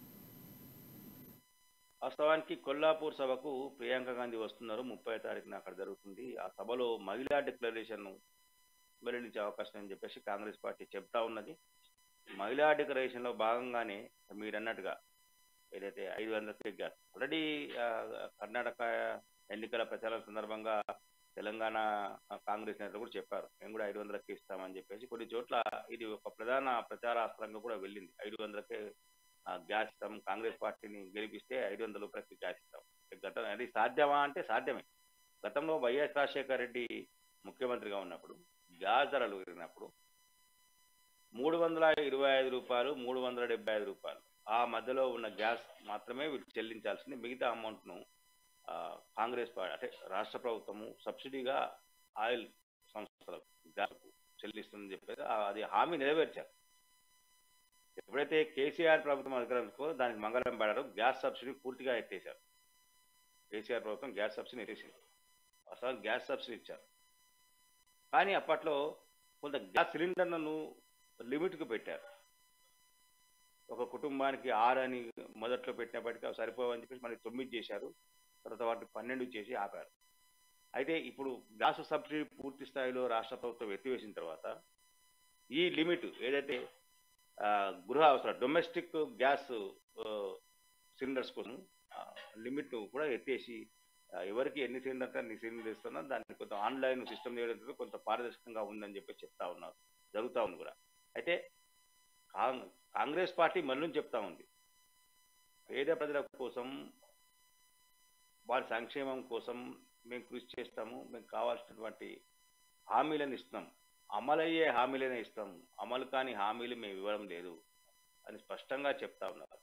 వాస్తవానికి కొల్లాపూర్ సభకు ప్రియాంక గాంధీ వస్తున్నారు ముప్పై తారీఖున అక్కడ జరుగుతుంది ఆ సభలో మహిళా డిక్లరేషన్ వెల్లడించే అవకాశం అని చెప్పేసి కాంగ్రెస్ పార్టీ చెప్తా ఉన్నది మహిళా డిక్లరేషన్ లో భాగంగానే మీరు అన్నట్టుగా ఏదైతే ఐదు వందల గ్యాస్ ఆల్రెడీ కర్ణాటక ఎన్నికల ప్రచారం సందర్భంగా తెలంగాణ ఆ, కాంగ్రెస్ నేతలు కూడా చెప్పారు మేము కూడా ఐదు వందలకి ఇస్తామని చెప్పేసి కొన్ని చోట్ల ఇది ఒక ప్రధాన ప్రచారాస్త్రంగా కూడా వెళ్ళింది ఐదు వందలకే ఆ, గ్యాస్ ఇస్తాం కాంగ్రెస్ పార్టీని గెలిపిస్తే ఐదు వందల రూపాయలకి గ్యాస్ ఇస్తాం గతం అది సాధ్యమా అంటే సాధ్యమే గతంలో వైఎస్ రాజశేఖర రెడ్డి ముఖ్యమంత్రిగా ఉన్నప్పుడు గ్యాస్ ధరలు పెరిగినప్పుడు మూడు వందల ఇరవై ఐదు రూపాయలు మూడు వందల డెబ్బై ఐదు రూపాయలు ఆ మధ్యలో ఉన్న గ్యాస్ మాత్రమే వీళ్ళు చెల్లించాల్సింది మిగతా అమౌంట్ను ఆ, కాంగ్రెస్ పార్టీ అంటే రాష్ట్ర ప్రభుత్వము సబ్సిడీగా ఆయిల్ సంస్థలకు గ్యాస్ చెల్లిస్తుందని చెప్పేసి ఆ- అది హామీ నెరవేర్చారు ఎప్పుడైతే కేసీఆర్ ప్రభుత్వం అధికారంలో దానికి మంగళం పడారో గ్యాస్ సబ్సిడీ పూర్తిగా ఎత్తేశారు కేసీఆర్ ప్రభుత్వం గ్యాస్ సబ్సిడీ ఎత్తేసింది అసలు గ్యాస్ సబ్సిడీ ఇచ్చారు కానీ అప్పట్లో కొంత గ్యాస్ సిలిండర్లను లిమిట్కు పెట్టారు ఒక కుటుంబానికి ఆరు అని మొదట్లో పెట్టినప్పటికీ అవి సరిపోవని చెప్పేసి మళ్ళీ తొమ్మిది చేశారు తర్వాత వాటిని పన్నెండు చేసి ఆపారు అయితే ఇప్పుడు గ్యాస్ సబ్సిడీ పూర్తి స్థాయిలో రాష్ట్ర ప్రభుత్వం ఎత్తివేసిన తర్వాత ఈ లిమిట్ ఏదైతే ఆ, గృహ అవసరం డొమెస్టిక్ గ్యాస్ ఆ, సిలిండర్స్ కోసం లిమిట్ కూడా ఎత్తేసి ఆ, ఎవరికి ఎన్ని సిలిండర్ అన్ని సిలిండర్ ఇస్తున్నా దాన్ని కొంత ఆన్లైన్ సిస్టమ్ చేయడం కొంత పారదర్శకంగా ఉందని చెప్పి చెప్తా ఉన్నారు జరుగుతూ ఉంది కూడా అయితే కాంగ్- కాంగ్రెస్ పార్టీ మళ్ళీ చెప్తా ఉంది పేద ప్రజల కోసం వారి సంక్షేమం కోసం మేము కృషి చేస్తాము మేము కావాల్సినటువంటి హామీలను ఇస్తున్నాం అమలయ్యే హామీలనే ఇస్తాం అమలు కాని హామీలు మేము ఇవ్వడం లేదు అని స్పష్టంగా చెప్తా ఉన్నారు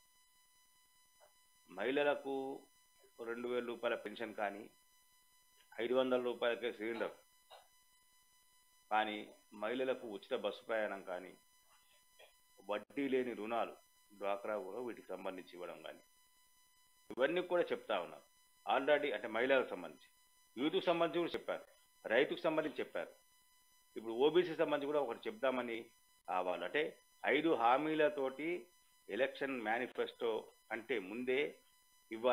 మహిళలకు రెండు వేల రూపాయల పెన్షన్ కానీ ఐదు వందల రూపాయలకే సిలిండర్ కానీ మహిళలకు ఉచిత బస్సు ప్రయాణం కానీ వడ్డీ లేని రుణాలు డ్వాక్రా కూడా వీటికి సంబంధించి ఇవ్వడం కానీ ఇవన్నీ కూడా చెప్తా ఉన్నారు ఆల్రెడీ అంటే మహిళలకు సంబంధించి యూత్కు సంబంధించి కూడా చెప్పారు రైతుకు సంబంధించి చెప్పారు ఇప్పుడు ఓబీసీ సంబంధించి కూడా ఒకటి చెప్దామని కావాలి అంటే ఐదు హామీలతోటి ఎలక్షన్ మేనిఫెస్టో అంటే ముందే ఇవ్వాలని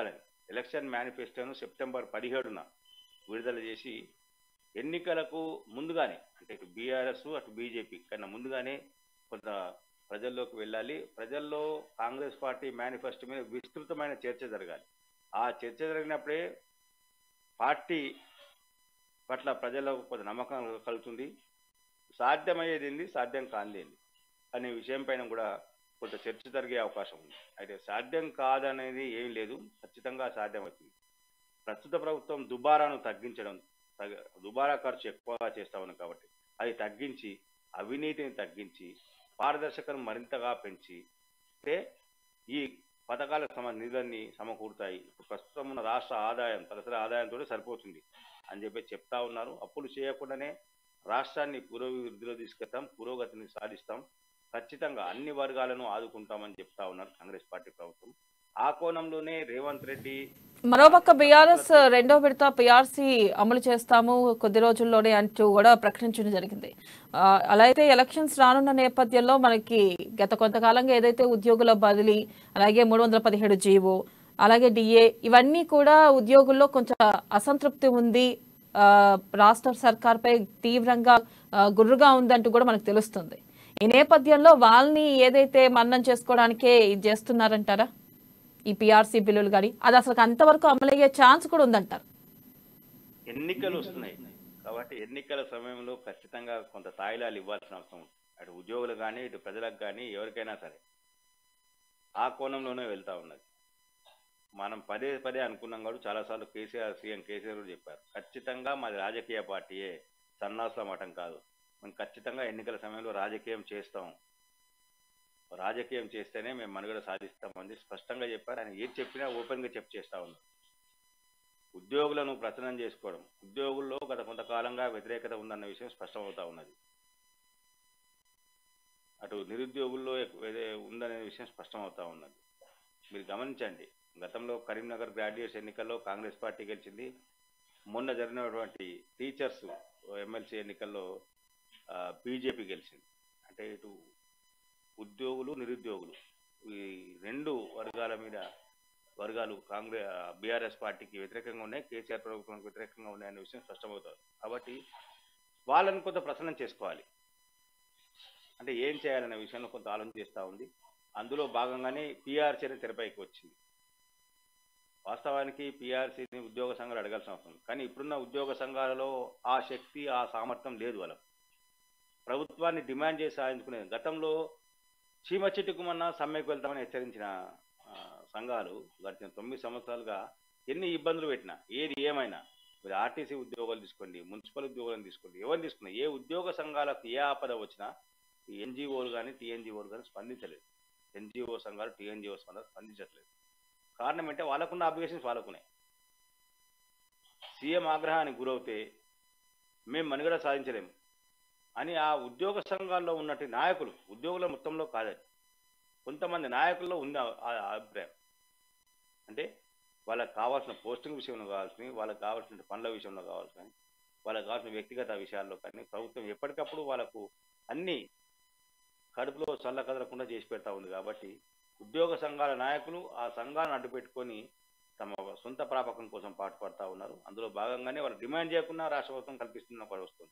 ఎలక్షన్ మేనిఫెస్టోను సెప్టెంబర్ పదిహేడున విడుదల చేసి ఎన్నికలకు ముందుగానే అంటే ఇటు బీఆర్ఎస్ అటు బీజేపీ కన్నా ముందుగానే కొంత ప్రజల్లోకి వెళ్ళాలి ప్రజల్లో కాంగ్రెస్ పార్టీ మేనిఫెస్టో మీద విస్తృతమైన చర్చ జరగాలి ఆ చర్చ జరిగినప్పుడే పార్టీ పట్ల ప్రజలకు కొంత నమ్మకం కలుగుతుంది సాధ్యమయ్యేది ఏంది సాధ్యం కానిది అనే విషయం పైన కూడా కొంత చర్చ జరిగే అవకాశం ఉంది అయితే సాధ్యం కాదనేది ఏం లేదు ఖచ్చితంగా సాధ్యమవుతుంది ప్రస్తుత ప్రభుత్వం దుబారాను తగ్గించడం తగ- దుబారా ఖర్చు ఎక్కువగా చేస్తా ఉంది కాబట్టి అది తగ్గించి అవినీతిని తగ్గించి పారదర్శకను మరింతగా పెంచి అంటే ఈ పథకాలకు సంబంధించిన నిధులన్నీ సమకూరుతాయి ఇప్పుడు ప్రస్తుతం ఉన్న రాష్ట్ర ఆదాయం తలసరి ఆదాయంతో సరిపోతుంది అని చెప్పి చెప్తా ఉన్నారు అప్పులు చేయకుండానే రాష్ట్రాన్ని పురోభివృద్ధిలో తీసుకెళ్తాం పురోగతిని సాధిస్తాం ఖచ్చితంగా అన్ని వర్గాలను ఆదుకుంటామని చెప్తా ఉన్నారు కాంగ్రెస్ పార్టీ ప్రభుత్వం ఆ కోణంలోనే రేవంత్ రెడ్డి మరోపక్క బీఆర్ఎస్ రెండో విడత పిఆర్సీ అమలు చేస్తాము కొద్ది రోజుల్లోనే అంటూ కూడా ప్రకటించడం జరిగింది ఆ, అలా అయితే ఎలక్షన్స్ రానున్న నేపథ్యంలో మనకి గత కొంతకాలంగా ఏదైతే ఉద్యోగుల బదిలీ అలాగే మూడు వందల పదిహేడు జీవో అలాగే డిఏ ఇవన్నీ కూడా ఉద్యోగుల్లో కొంచెం అసంతృప్తి ఉంది ఆ, రాష్ట్ర సర్కార్పై తీవ్రంగా ఆ, గుర్రుగా ఉందంటూ కూడా మనకు తెలుస్తుంది ఈ నేపథ్యంలో వాళ్ళని ఏదైతే మన్నం చేసుకోవడానికే ఇది చేస్తున్నారంటారా ఈ పిఆర్సీ బిల్లులు కానీ అది అసలు అంతవరకు అమలయ్యే ఛాన్స్ కూడా ఉందంటారు ఎన్నికలు వస్తున్నాయి కాబట్టి ఎన్నికల సమయంలో ఖచ్చితంగా కొంత తాయిలాలు ఇవ్వాల్సిన అవసరం ఉంది అటు ఉద్యోగులు కానీ ఇటు ప్రజలకు కానీ ఎవరికైనా సరే ఆ కోణంలోనే వెళ్తా ఉన్నది మనం పదే పదే అనుకున్నాం కూడా చాలాసార్లు కేసీఆర్ సీఎం కేసీఆర్ కూడా చెప్పారు ఖచ్చితంగా మాది రాజకీయ పార్టీయే సన్నాసుల మఠం కాదు మేము ఖచ్చితంగా ఎన్నికల సమయంలో రాజకీయం చేస్తాం రాజకీయం చేస్తేనే మేము మనుగడ సాధిస్తామని స్పష్టంగా చెప్పారు ఆయన ఏది చెప్పినా ఓపెన్గా చెప్పి చేస్తా ఉన్నారు ఉద్యోగులను ప్రసన్నం చేసుకోవడం ఉద్యోగుల్లో గత కొంతకాలంగా వ్యతిరేకత ఉందన్న విషయం స్పష్టమవుతా ఉన్నది అటు నిరుద్యోగుల్లో ఎక్కు- ఏదే- ఉందనే విషయం స్పష్టమవుతా ఉన్నది మీరు గమనించండి గతంలో కరీంనగర్ గ్రాడ్యుయేట్స్ ఎన్నికల్లో కాంగ్రెస్ పార్టీ గెలిచింది మొన్న జరిగినటువంటి టీచర్స్ ఎమ్మెల్సీ ఎన్నికల్లో బీజేపీ గెలిచింది అంటే ఇటు ఉద్యోగులు నిరుద్యోగులు ఈ రెండు వర్గాల మీద వర్గాలు కాంగ్రెస్ బీఆర్ఎస్ పార్టీకి వ్యతిరేకంగా ఉన్నాయి కేసీఆర్ ప్రభుత్వానికి వ్యతిరేకంగా ఉన్నాయి అనే విషయం స్పష్టమవుతుంది కాబట్టి వాళ్ళని కొంత ప్రసన్నం చేసుకోవాలి అంటే ఏం చేయాలనే విషయంలో కొంత ఆలోచన చేస్తూ ఉంది అందులో భాగంగానే పీఆర్సీ అనేది తెరపైకి వచ్చింది వాస్తవానికి పీఆర్సీని ఉద్యోగ సంఘాలు అడగాల్సిన అవసరం ఉంది. కానీ ఇప్పుడున్న ఉద్యోగ సంఘాలలో ఆ శక్తి ఆ సామర్థ్యం లేదు వాళ్ళకు ప్రభుత్వాన్ని డిమాండ్ చేసి సాధించుకునేది గతంలో చీమ చెట్టుకుమన్నా సమ్మెకు వెళ్తామని హెచ్చరించిన ఆ, సంఘాలు గడిచిన తొమ్మిది సంవత్సరాలుగా ఎన్ని ఇబ్బందులు పెట్టినా ఏది ఏమైనా మీరు ఆర్టీసీ ఉద్యోగాలు తీసుకోండి మున్సిపల్ ఉద్యోగాలను తీసుకోండి ఎవరిని తీసుకున్నా ఏ ఉద్యోగ సంఘాలకు ఏ ఆపద వచ్చినా ఈ ఎన్జిఓలు కానీ టీఎన్జిఓలు కానీ స్పందించలేదు ఎన్జిఓ సంఘాలు టీఎన్జిఓ సంఘాలు స్పందించట్లేదు కారణం అంటే వాళ్ళకున్న అప్లికేషన్స్ వాళ్ళకున్నాయి సీఎం ఆగ్రహానికి గురవుతే మేము మనుగడ సాధించలేము అని ఆ ఉద్యోగ సంఘాల్లో ఉన్నట్టు నాయకులు ఉద్యోగుల మొత్తంలో కాదని కొంతమంది నాయకుల్లో ఉంది ఆ- ఆ అభిప్రాయం అంటే వాళ్ళకి కావాల్సిన పోస్టింగ్ విషయంలో కావాల్సిన వాళ్ళకి కావాల్సిన పనుల విషయంలో కావాల్సిన వాళ్ళకి కావాల్సిన వ్యక్తిగత విషయాల్లో కానీ ప్రభుత్వం ఎప్పటికప్పుడు వాళ్ళకు అన్ని కడుపులో చల్ల కదలకుండా చేసి పెడతా ఉంది కాబట్టి ఉద్యోగ సంఘాల నాయకులు ఆ సంఘాలను అడ్డుపెట్టుకొని తమ సొంత ప్రాపకం కోసం పాటుపడతా ఉన్నారు అందులో భాగంగానే వాళ్ళు డిమాండ్ చేయకుండా రాష్ట్ర ప్రభుత్వం కల్పిస్తున్న పని వస్తుంది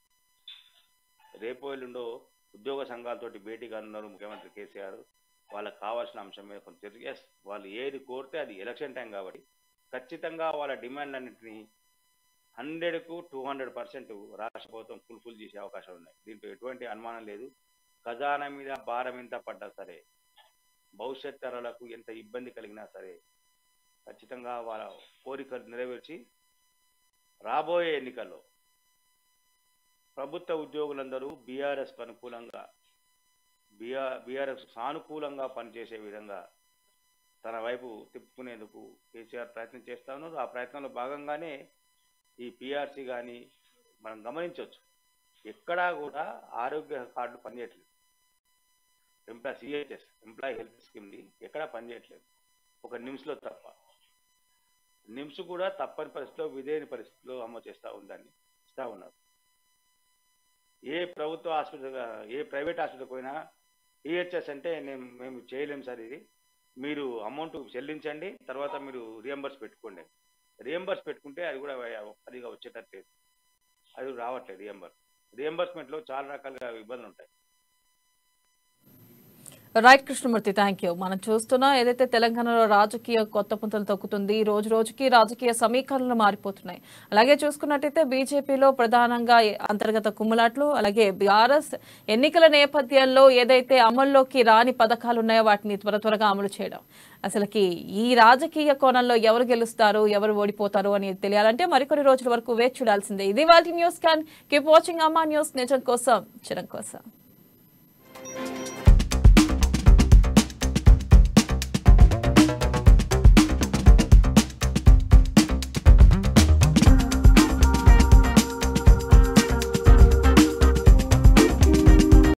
రేపు ఎల్లుండో ఉద్యోగ సంఘాలతోటి భేటీ కానున్నారు ముఖ్యమంత్రి కేసీఆర్ వాళ్ళకి కావాల్సిన అంశం మీద కొంత చర్చ yes, వాళ్ళు ఏది కోరితే అది ఎలక్షన్ టైం కాబట్టి ఖచ్చితంగా వాళ్ళ డిమాండ్ అన్నింటినీ హండ్రెడ్కు టూ హండ్రెడ్ పర్సెంట్ రాష్ట్ర ప్రభుత్వం ఫుల్ఫిల్ చేసే అవకాశాలు ఉన్నాయి దీంట్లో ఎటువంటి అనుమానం లేదు ఖజానా మీద భారం ఎంత పడ్డా సరే భవిష్యత్ తరాలకు ఎంత ఇబ్బంది కలిగినా సరే ఖచ్చితంగా వాళ్ళ కోరికలు నెరవేర్చి రాబోయే ఎన్నికల్లో ప్రభుత్వ ఉద్యోగులందరూ బీఆర్ఎస్ అనుకూలంగా బీఆర్ బీఆర్ఎస్ సానుకూలంగా పనిచేసే విధంగా తన వైపు తిప్పుకునేందుకు కేసీఆర్ ప్రయత్నం చేస్తా ఉన్నారు ఆ ప్రయత్నంలో భాగంగానే ఈ పిఆర్సీ కానీ మనం గమనించవచ్చు ఎక్కడా కూడా ఆరోగ్య కార్డు పనిచేయట్లేదు ఎంప్లాయ్ సిహెచ్ఎస్ ఎంప్లాయీ హెల్త్ స్కీమ్ది ఎక్కడా పనిచేయట్లేదు ఒక నిమ్స్లో తప్ప నిమ్స్ కూడా తప్పని పరిస్థితిలో విధేయని పరిస్థితిలో అమలు చేస్తూ ఉందని ఇస్తూ ఉన్నారు ఏ ప్రభుత్వ హాస్పిటల్ ఏ ప్రైవేట్ హాస్పిటల్ పోయినా ఈహెచ్ఎస్ అంటే నేను మేము చేయలేము సార్ ఇది మీరు అమౌంట్ చెల్లించండి తర్వాత మీరు రియంబర్స్ పెట్టుకోండి రియంబర్స్ పెట్టుకుంటే అది కూడా అదిగా వచ్చేటట్టు లేదు అది రావట్లేదు రియంబర్స్ రియంబర్స్మెంట్లో చాలా రకాలుగా ఇబ్బందులు ఉంటాయి రైట్ కృష్ణమూర్తి థ్యాంక్ యూ మనం చూస్తున్నా ఏదైతే తెలంగాణలో రాజకీయ కొత్త పుంతలు తొక్కుతుంది రోజు రోజుకి రాజకీయ సమీకరణలు మారిపోతున్నాయి అలాగే చూసుకున్నట్టయితే బీజేపీలో ప్రధానంగా అంతర్గత కుమ్ములాట్లు అలాగే బీఆర్ఎస్ ఎన్నికల నేపథ్యంలో ఏదైతే అమల్లోకి రాని పథకాలు ఉన్నాయో వాటిని త్వర త్వరగా అమలు చేయడం అసలుకి ఈ రాజకీయ కోణంలో ఎవరు గెలుస్తారు ఎవరు ఓడిపోతారు అని తెలియాలంటే మరికొన్ని రోజుల వరకు వేచి చూడాల్సిందే ఇది వాటి న్యూస్ క్యాన్ కీప్ వాచింగ్ అమ్మా న్యూస్ నిజం కోసం చిరం కోసం